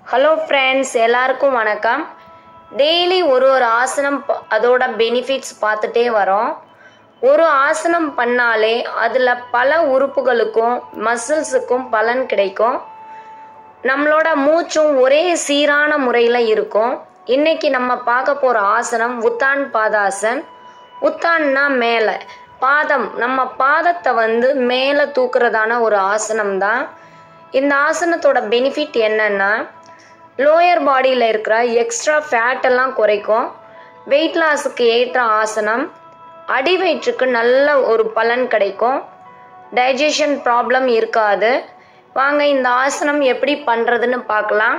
hello friends எல்லாருக்கும் வணக்கம் daily ஒரு ஒரு ஆசனம் ப- அதோட பெனிஃபிட்ஸ் பார்த்துட்டே வரோம் ஒரு ஆசனம் பண்ணாலே அதில் பல உறுப்புகளுக்கும் மசில்ஸுக்கும் பலன் கிடைக்கும் நம்மளோட மூச்சும் ஒரே சீரான முறையில் இருக்கும் இன்னைக்கு நம்ம பார்க்க போகிற ஆசனம் உத்தான் பாதாசன் உத்தான்னா மேலே பாதம் நம்ம பாதத்தை வந்து மேலே தூக்குறதான ஒரு ஆசனம் தான் இந்த ஆசனத்தோட பெனிஃபிட் என்னன்னா லோயர் பாடியில் இருக்கிற எக்ஸ்ட்ரா ஃபேட் எல்லாம் குறைக்கும் வெயிட் லாஸுக்கு ஏற்ற ஆசனம் அடி வயிற்றுக்கு நல்ல ஒரு பலன் கிடைக்கும் டைஜஷன் ப்ராப்ளம் இருக்காது வாங்க இந்த ஆசனம் எப்படி பண்ணுறதுன்னு பார்க்கலாம்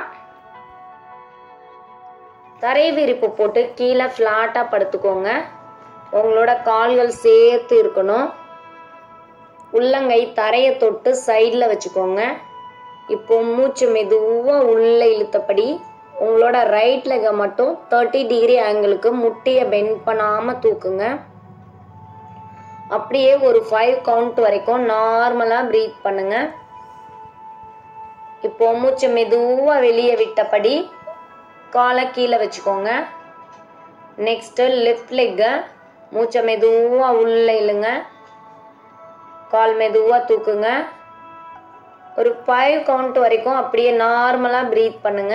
தரை விரிப்பு போட்டு கீழே ஃப்ளாட்டாக படுத்துக்கோங்க உங்களோட கால்கள் சேர்த்து இருக்கணும் உள்ளங்கை தரையை தொட்டு சைடில் வச்சுக்கோங்க இப்போ மூச்சு மெதுவாக உள்ளே இழுத்தபடி உங்களோட ரைட் லெகை மட்டும் தேர்ட்டி டிகிரி ஆங்கிளுக்கு முட்டியை பெண்ட் பண்ணாமல் தூக்குங்க அப்படியே ஒரு ஃபைவ் கவுண்ட் வரைக்கும் நார்மலாக ப்ரீத் பண்ணுங்க இப்போ மூச்சு மெதுவாக வெளியே விட்டபடி காலை கீழே வச்சுக்கோங்க நெக்ஸ்ட்டு லெஃப்ட் லெக்கை மூச்சை மெதுவாக உள்ளே இழுங்க கால் மெதுவாக தூக்குங்க ஒரு ஃபைவ் கவுண்ட் வரைக்கும் அப்படியே நார்மலாக ப்ரீத் பண்ணுங்க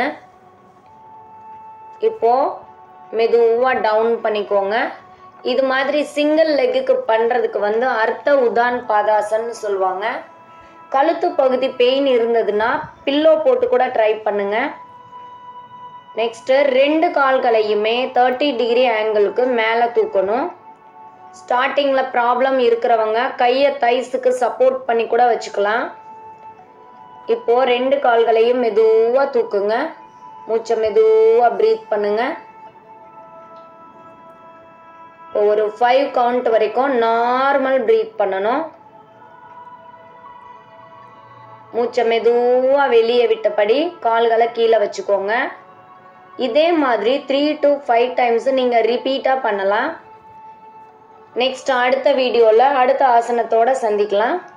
இப்போ மெதுவாக டவுன் பண்ணிக்கோங்க இது மாதிரி சிங்கிள் லெக்குக்கு பண்ணுறதுக்கு வந்து அர்த்த உதான் பாதாசன்னு சொல்லுவாங்க கழுத்து பகுதி பெயின் இருந்ததுன்னா பில்லோ போட்டு கூட ட்ரை பண்ணுங்க நெக்ஸ்ட்டு ரெண்டு கால்களையுமே தேர்ட்டி டிகிரி ஆங்கிளுக்கு மேலே தூக்கணும் ஸ்டார்டிங்கில் ப்ராப்ளம் இருக்கிறவங்க கையை தைஸுக்கு சப்போர்ட் பண்ணி கூட வச்சுக்கலாம் இப்போ ரெண்டு கால்களையும் மெதுவாக தூக்குங்க மூச்சை மெதுவாக ப்ரீத் பண்ணுங்க இப்போ ஒரு ஃபைவ் கவுண்ட் வரைக்கும் நார்மல் ப்ரீத் பண்ணணும் மூச்சை மெதுவாக வெளியே விட்டபடி கால்களை கீழே வச்சுக்கோங்க இதே மாதிரி த்ரீ டு ஃபைவ் டைம்ஸ் நீங்கள் ரிப்பீட்டாக பண்ணலாம் நெக்ஸ்ட் அடுத்த வீடியோவில் அடுத்த ஆசனத்தோட சந்திக்கலாம்